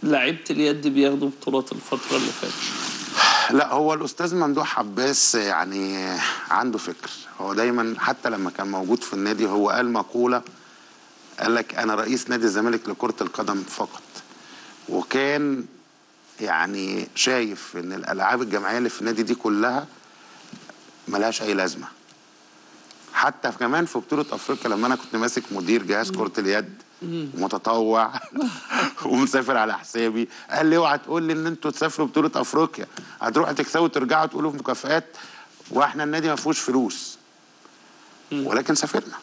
لعيبه اليد بياخدوا بطولات الفتره اللي فاتت لا هو الاستاذ ممدوح عباس يعني عنده فكر هو دايما حتى لما كان موجود في النادي هو قال مقوله قال لك انا رئيس نادي الزمالك لكره القدم فقط وكان يعني شايف ان الالعاب الجماعيه اللي في النادي دي كلها ملهاش اي لازمه حتى في- كمان في بطوله افريقيا لما انا كنت ماسك مدير جهاز كره اليد متطوع ومسافر على حسابي قال لي اوعى تقول لي ان انتوا تسافروا بطوله افريقيا هتروحوا تكسبوا ترجعوا تقولوا في مكافآت واحنا النادي ما فيهوش فلوس ولكن سافرنا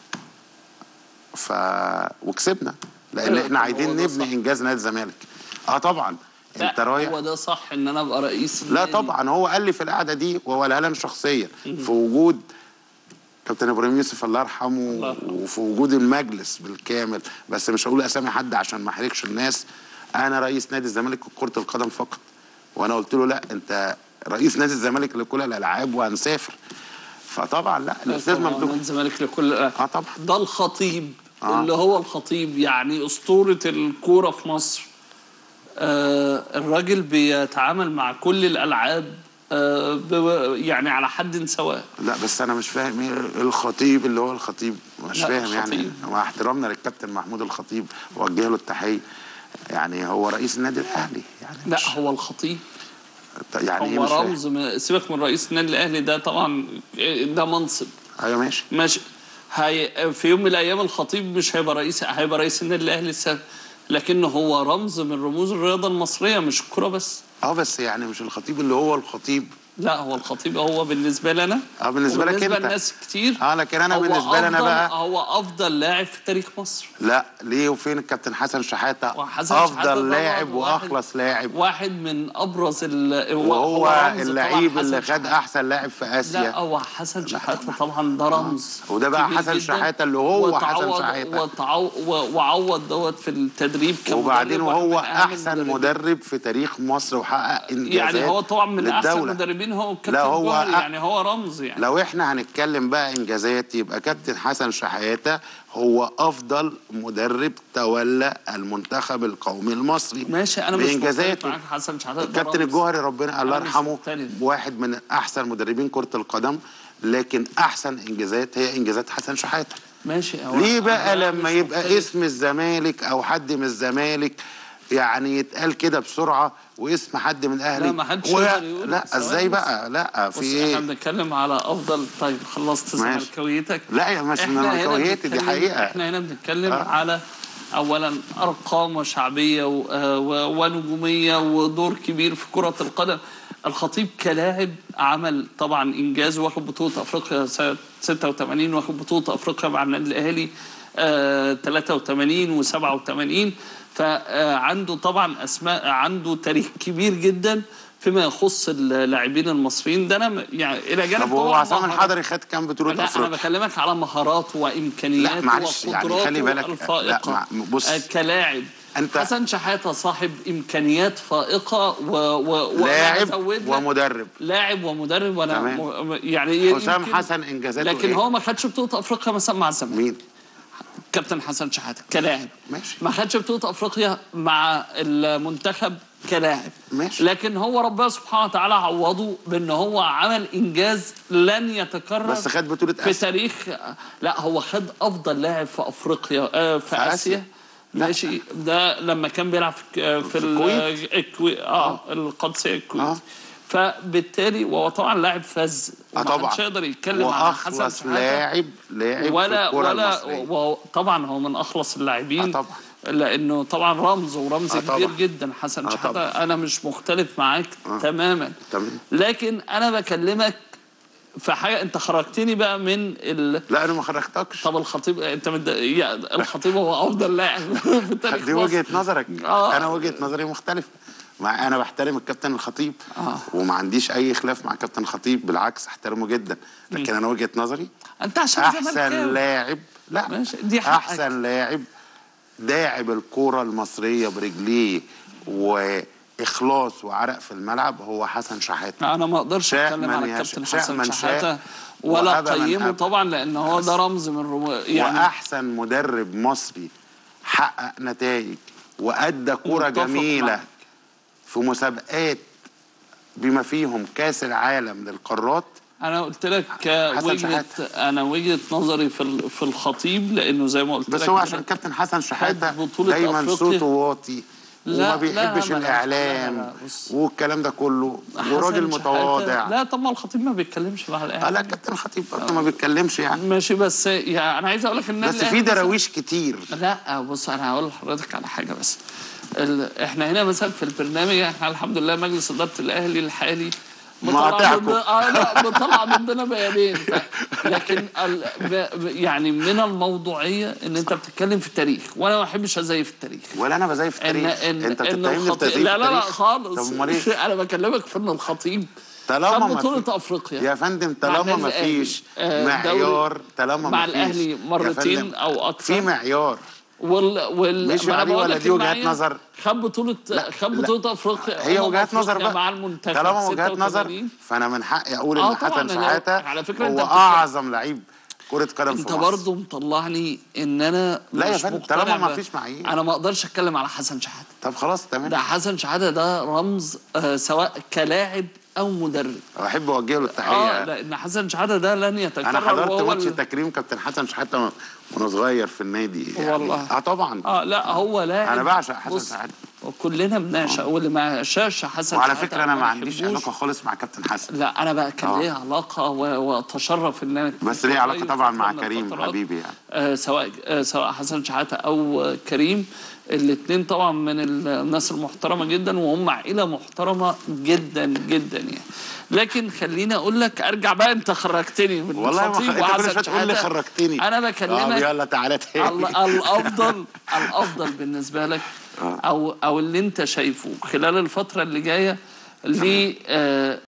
ف وكسبنا لان أيوة، احنا طب عايزين هو ده نبني صح. انجاز نادي الزمالك اه طبعا انت لا رايح هو ده صح ان انا ابقى رئيس لا النادي. طبعا هو قال لي في القعده دي وهو قالها لي انا شخصيا في وجود كابتن ابراهيم يوسف الله يرحمه الله يرحمه. وفي وجود المجلس بالكامل بس مش هقول اسامي حد عشان ما احرجش الناس انا رئيس نادي الزمالك لكره القدم فقط وانا قلت له لا انت رئيس نادي الزمالك لكل الالعاب وهنسافر فطبعا لا الاستاذ طبعاً ممدوح نادي الزمالك لكل اه طبعا ده الخطيب آه. اللي هو الخطيب يعني اسطوره الكوره في مصر آه الراجل بيتعامل مع كل الالعاب آه ب- يعني على حد سواء لا بس انا مش فاهم ايه الخطيب اللي هو الخطيب مش لا، فاهم يعني الخطيب. مع احترامنا للكابتن محمود الخطيب وجه له التحيه يعني هو رئيس النادي الاهلي يعني لا مش هو الخطيب يعني ايه هو مش فاهم رمز من- سيبك من رئيس النادي الاهلي ده طبعا ده منصب ايوه ماشي ماشي هي في يوم من الايام الخطيب مش هيبقى رئيس هيبقى رئيس النادي الاهلي السابق لكنه هو رمز من رموز الرياضه المصريه مش الكوره بس اه بس يعني مش الخطيب اللي هو الخطيب لا هو الخطيب هو بالنسبه لنا اه بالنسبة لك وبالنسبه انت. لناس كتير اه لكن انا هو بالنسبه لي انا أفضل- بقى هو افضل لاعب في تاريخ مصر لا ليه وفين الكابتن حسن شحاته وحسن شحاتة افضل طبعاً لاعب واحد- واخلص لاعب واحد من ابرز ال وهو رمز اللعيب طبعاً اللي حسن خد شحاتة. احسن لاعب في لا اسيا هو حسن شحاته طبعا ده رمز وده بقى كبير حسن جداً. شحاتة اللي هو حسن وتعوض- شحاتة. وتعو- و- وعوض دوت في التدريب كمدرب وبعدين واحد وهو من أهم احسن المدربين. مدرب في تاريخ مصر وحقق انجازات يعني هو طبعا من احسن للدولة. المدربين هو الكابتن لا هو جوهري أ- يعني هو رمز يعني لو احنا هنتكلم بقى انجازات يبقى كابتن حسن شحاته هو افضل مدرب تولى المنتخب القومي المصري ماشي انا مش مختلف بانجازاته معاك حسن شحاته ده الكابتن رمز. الجوهري ربنا الله أنا مش يرحمه مختلف. واحد من احسن مدربين كره القدم لكن احسن انجازات هي انجازات حسن شحاته ماشي هو ليه بقى أنا لما مش يبقى مختلف. اسم الزمالك او حد من الزمالك يعني يتقال كده بسرعه واسم حد من اهلي لا، ما حدش و- يقدر يقول. لا ثواني ازاي بس. بقى لا في بص ايه احنا بنتكلم على افضل طيب خلصت ماشي. زملكاويتك لا يا مش إحنا هنا زملكاويتي دي بنتكلم- حقيقة. احنا هنا بنتكلم آه. على اولا ارقام وشعبيه و- آه، و- ونجوميه ودور كبير في كره القدم الخطيب كلاعب عمل طبعا انجاز واخد بطوله افريقيا سنه 86 واخد بطوله افريقيا مع النادي الاهلي آه 83 و87 فعنده طبعا اسماء عنده تاريخ كبير جدا فيما يخص اللاعبين المصريين ده انا م- يعني الى جانب طب هو طبعاً عصام مهارات. الحضري خد كام بطوله لا انا افريقيا بكلمك على مهارات وامكانيات لا، معلش، يعني وقدراته خلي بالك- الفائقه لا، مع- بص. آه، كلاعب أنت- حسن شحاته صاحب امكانيات فائقه و, و... وأنا لاعب هزود لك ومدرب لاعب ومدرب وانا تمام. م... يعني حسام يمكن- حسن انجازاته لكن إيه؟ هو ما خدش بطوله افريقيا مثلا مع الزمالك مين كابتن حسن شحاته كلاعب ماشي. ما خدش بطوله افريقيا مع المنتخب كلاعب ماشي. لكن هو ربنا سبحانه وتعالى عوضه بان هو عمل انجاز لن يتكرر بس خد بطولة في آسيا. تاريخ لا هو خد افضل لاعب في افريقيا آه في, في اسيا, آسيا. لا. ماشي ده لما كان بيلعب في آه، في, ال- الكويت. الكويت اه القادسيه الكويت آه. فبالتالي وهو طبعا لاعب فذ اه طبعا ومحدش يقدر يتكلم عن حسن واخلص شحاته لاعب لاعب ولا في الكره ولا المصريه وهو- طبعا هو من اخلص اللاعبين آه طبعا. لانه طبعا رمز ورمز آه كبير طبعا. جدا حسن آه شحاته طبعا. انا مش مختلف معاك تماما تمام. لكن انا بكلمك في حاجه انت خرجتني بقى من ال... لا انا ما خرجتكش طب الخطيب انت مد... يا الخطيب هو افضل لاعب في تاريخ دي مصر. وجهه نظرك آه. انا وجهه نظري مختلفه مع انا بحترم الكابتن الخطيب آه. وما عنديش اي خلاف مع كابتن الخطيب بالعكس احترمه جدا لكن انا وجهه نظري انت عشان احسن زملكاوي. لاعب لا ماشي، دي حقك. احسن لاعب داعب الكرة المصرية برجليه واخلاص وعرق في الملعب هو حسن شحاتة انا ما اقدرش شاء اتكلم من على يشاء. الكابتن شاء حسن من شحاته شاء ولا وأبى من قيمه أبى. طبعا لان هو ده رمز من رمو... يعني واحسن مدرب مصري حقق نتائج وادى كرة متفق جميلة معاك. في مسابقات بما فيهم كاس العالم للقارات انا قلت لك حسن وجهه شحاتة. انا وجهه نظري في ال- في الخطيب لانه زي ما قلت لك بس هو كده عشان كابتن حسن شحاته خد بطولة دايما أفريقيا. صوته واطي لا، وما لا، بيحبش لا، لا، لا، الاعلام لا، بص. والكلام ده كله حسن وراجل شحاتة- متواضع لا طب ما الخطيب ما بيتكلمش مع آه، الاهلي لا كابتن خطيب برضه ما بيتكلمش يعني ماشي بس يعني انا عايز اقول لك ان بس الأهلي في مثلاً- دراويش كتير لا بص انا هقول لحضرتك على حاجه بس ال... احنا هنا مثلا في البرنامج احنا الحمد لله مجلس اداره الاهلي الحالي مطلع مقاطعكم. ضد... آه لا مطلع ضدنا بيانين ف... لكن ال... ب... ب- يعني من الموضوعيه ان انت بتتكلم في التاريخ وانا ما بحبش ازيف التاريخ ولا انا بزيف ان تاريخ ان انت ان بتتهمني في الخطيب تزييف لا لا لا التاريخ خالص طب امال ايه انا بكلمك في ان الخطيب طالما خد ما بطوله في- افريقيا يا فندم مع طالما النادي ما الأهلي. فيش آه، معيار دوري طالما مع ما فيش الأهلي يا مرتين فندم، أو أكثر. في معيار وال وال مش ما أنا عليه بقول ولا لك دي وجهات المعايير نظر. خد بطولة خد لا. بطولة افريقيا هي أمم وجهات نظر أفريقيا مع بقى المنتخب طالما وجهات نظر 86. فانا من حقي اقول آه ان طبعاً، حسن أنا- شحاته على فكرة أنت هو بتتكلم- اعظم لعيب كره قدم في انت مصر برضه مطلعني ان انا لا يا مش فندم، مقتنع طالما ما ب- فيش معايير. انا ما اقدرش اتكلم على حسن شحاته طب خلاص تمام ده حسن شحاته ده رمز آه سواء كلاعب او مدرب احب اوجه له اه التحيه لان حسن شحاته ده لن يتكرر انا حضرت وهو ماتش ال- تكريم كابتن حسن شحاته وانا صغير في النادي يعني والله. اه طبعا اه لا هو لاعب انا بعشق حسن بص، شحاته وكلنا بنعشق واللي ما يعشقش حسن وعلى شحاتة فكره انا أو ما عنديش يحبوش، علاقه خالص مع كابتن حسن لا انا بقى كان آه. ليا علاقه و- واتشرف ان انا بس كنت ليه علاقه قريب طبعا فترة مع من كريم الفترات، حبيبي يعني آه سواء آه سواء حسن شحاته او آه، كريم الاثنين طبعا من الناس المحترمه جدا وهم عائله محترمه جدا جدا يعني لكن خليني اقول لك ارجع بقى انت خرجتني من والله ما الخطيب خ... انت كل وحسن شويه تقول لي شحاتة. خرجتني انا طب بكلمك يلا تعالى تاني ال- الافضل الافضل بالنسبه لك او او اللي انت شايفه خلال الفتره اللي جايه ل